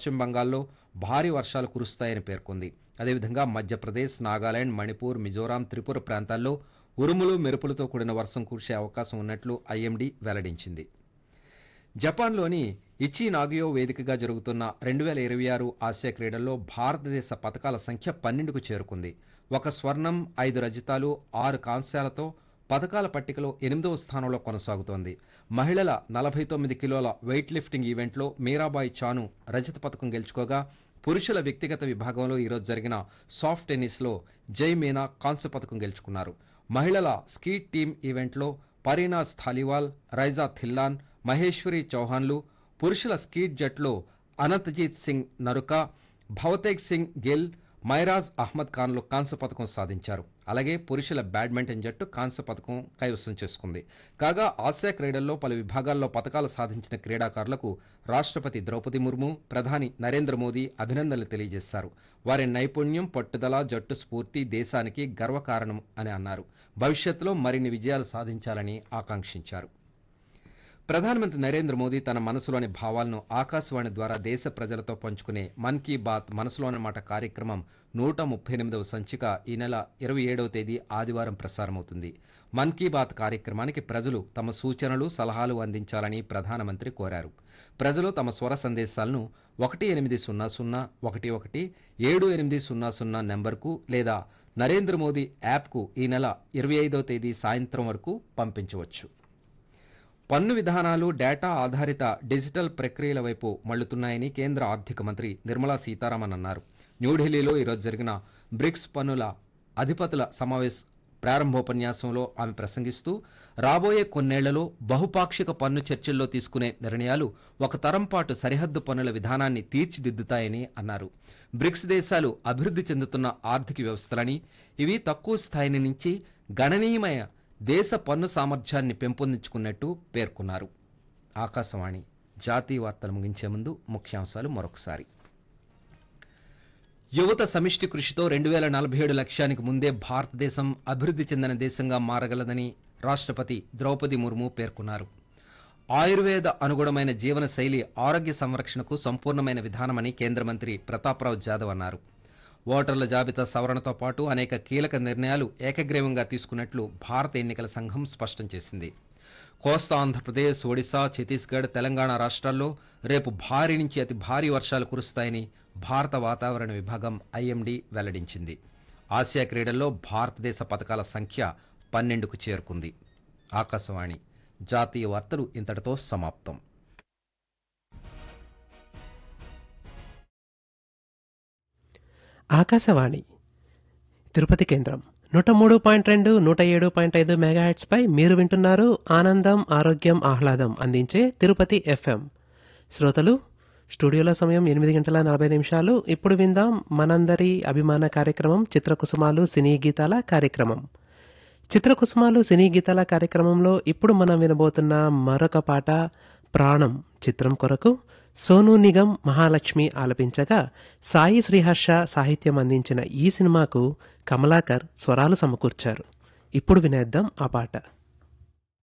పశ్చిమ బంగాల్లో భారీ వర్షాలు కురుస్తాయని పేర్కొంది అదేవిధంగా మధ్యప్రదేశ్ నాగాలాండ్ మణిపూర్ మిజోరాం త్రిపుర ప్రాంతాల్లో ఉరుములు మెరుపులతో కూడిన వర్షం కురిసే అవకాశం ఉన్నట్లు ఐఎండీ వెల్లడించింది జపాన్లోని ఇచి నాగియో వేదికగా జరుగుతున్న రెండు వేల ఇరవై ఆరు ఆసియా క్రీడల్లో భారతదేశ పథకాల సంఖ్య పన్నెండుకు చేరుకుంది ఒక స్వర్ణం ఐదు రజతాలు ఆరు కాంస్యాలతో పథకాల పట్టికలో ఎనిమిదవ స్థానంలో కొనసాగుతోంది మహిళల నలభై తొమ్మిది కిలోల వెయిట్ లిఫ్టింగ్ ఈవెంట్లో మీరాబాయి చాను రజత పథకం గెలుచుకోగా పురుషుల వ్యక్తిగత విభాగంలో ఈరోజు జరిగిన సాఫ్ట్ టెన్నిస్లో జై మీనా కాంస్య పథకం గెలుచుకున్నారు మహిళల స్కీట్ టీమ్ ఈవెంట్లో పరీనాజ్ థాలివాల్ రైజా థిల్లాన్ మహేశ్వరి చౌహాన్లు పురుషుల స్కీట్ జట్లో అనంతజీత్ సింగ్ నరుకా భవతేగ్ సింగ్ గిల్ మైరాజ్ అహ్మద్ ఖాన్లు కాంస్య పథకం సాధించారు అలాగే పురుషుల బ్యాడ్మింటన్ జట్టు కాంస్య పథకం కైవసం చేసుకుంది కాగా ఆసియా క్రీడల్లో పలు విభాగాల్లో పథకాలు సాధించిన క్రీడాకారులకు రాష్ట్రపతి ద్రౌపది ముర్ము ప్రధాని నరేంద్ర మోదీ అభినందనలు తెలియజేశారు వారి నైపుణ్యం పట్టుదల జట్టు స్ఫూర్తి దేశానికి గర్వకారణం అని అన్నారు భవిష్యత్తులో మరిన్ని విజయాలు సాధించాలని ఆకాంక్షించారు ప్రధానమంత్రి నరేంద్ర మోదీ తన మనసులోని భావాలను ఆకాశవాణి ద్వారా దేశ ప్రజలతో పంచుకునే మన్ కీ బాత్ మనసులోని మాట కార్యక్రమం నూట ముప్పై ఎనిమిదవ సంచిక ఈ నెల ఇరవై ఏడవ తేదీ ఆదివారం ప్రసారమవుతుంది మన్ కీ బాత్ కార్యక్రమానికి ప్రజలు తమ సూచనలు సలహాలు అందించాలని ప్రధానమంత్రి కోరారు ప్రజలు తమ స్వర సందేశాలను ఒకటి ఎనిమిది సున్నా సున్నా ఒకటి ఒకటి ఏడు ఎనిమిది సున్నా సున్నా నెంబర్కు లేదా నరేంద్ర మోదీ యాప్కు ఈ నెల ఇరవై ఐదవ తేదీ సాయంత్రం వరకు పంపించవచ్చు పన్ను విధానాలు డేటా ఆధారిత డిజిటల్ ప్రక్రియల వైపు మళ్లుతున్నాయని కేంద్ర ఆర్థిక మంత్రి నిర్మలా సీతారామన్ అన్నారు న్యూఢిల్లీలో ఈరోజు జరిగిన బ్రిక్స్ పన్నుల అధిపతుల సమావేశ ప్రారంభోపన్యాసంలో ఆమె ప్రసంగిస్తూ రాబోయే కొన్నేళ్లలో బహుపాక్షిక పన్ను చర్చల్లో తీసుకునే నిర్ణయాలు ఒక తరం పాటు సరిహద్దు పన్నుల విధానాన్ని తీర్చిదిద్దుతాయని అన్నారు బ్రిక్స్ దేశాలు అభివృద్ధి చెందుతున్న ఆర్థిక వ్యవస్థలని ఇవి తక్కువ స్థాయి నుంచి గణనీయమైన దేశ పన్ను సామర్థ్యాన్ని పెంపొందించుకున్నట్టు పేర్కొన్నారు ఆకాశవాణి జాతీయ వార్తలు ముగించే ముందు ముఖ్యాంశాలు మరొకసారి యువత సమిష్టి కృషితో రెండు వేల నలభై ఏడు లక్ష్యానికి ముందే భారతదేశం అభివృద్ధి చెందిన దేశంగా మారగలదని రాష్ట్రపతి ద్రౌపది ముర్ము పేర్కొన్నారు ఆయుర్వేద అనుగుణమైన జీవన శైలి ఆరోగ్య సంరక్షణకు సంపూర్ణమైన విధానమని కేంద్ర మంత్రి ప్రతాప్రావు జాదవ్ అన్నారు ఓటర్ల జాబితా సవరణతో పాటు అనేక కీలక నిర్ణయాలు ఏకగ్రీవంగా తీసుకున్నట్లు భారత ఎన్నికల సంఘం స్పష్టం చేసింది కోస్తా ఆంధ్రప్రదేశ్ ఒడిశా ఛత్తీస్గఢ్ తెలంగాణ రాష్ట్రాల్లో రేపు భారీ నుంచి అతి భారీ వర్షాలు కురుస్తాయని భారత వాతావరణ విభాగం ఐఎండీ వెల్లడించింది ఆసియా క్రీడల్లో భారతదేశ పథకాల సంఖ్య పన్నెండుకు చేరుకుంది ఆకాశవాణి జాతీయ వార్తలు ఇంతటితో సమాప్తం ఆకాశవాణి తిరుపతి కేంద్రం నూట మూడు పాయింట్ రెండు నూట ఏడు పాయింట్ ఐదు మెగాహెట్స్పై మీరు వింటున్నారు ఆనందం ఆరోగ్యం ఆహ్లాదం అందించే తిరుపతి ఎఫ్ఎం శ్రోతలు స్టూడియోలో సమయం ఎనిమిది గంటల నలభై నిమిషాలు ఇప్పుడు విందాం మనందరి అభిమాన కార్యక్రమం చిత్రకుసుమాలు సినీ గీతాల కార్యక్రమం చిత్రకుసుమాలు సినీ గీతాల కార్యక్రమంలో ఇప్పుడు మనం వినబోతున్న మరొక పాట ప్రాణం చిత్రం కొరకు సోను నిగం మహాలక్ష్మి ఆలపించగా సాయి శ్రీహర్ష సాహిత్యం అందించిన ఈ సినిమాకు కమలాకర్ స్వరాలు సమకూర్చారు ఇప్పుడు వినేద్దాం ఆ పాట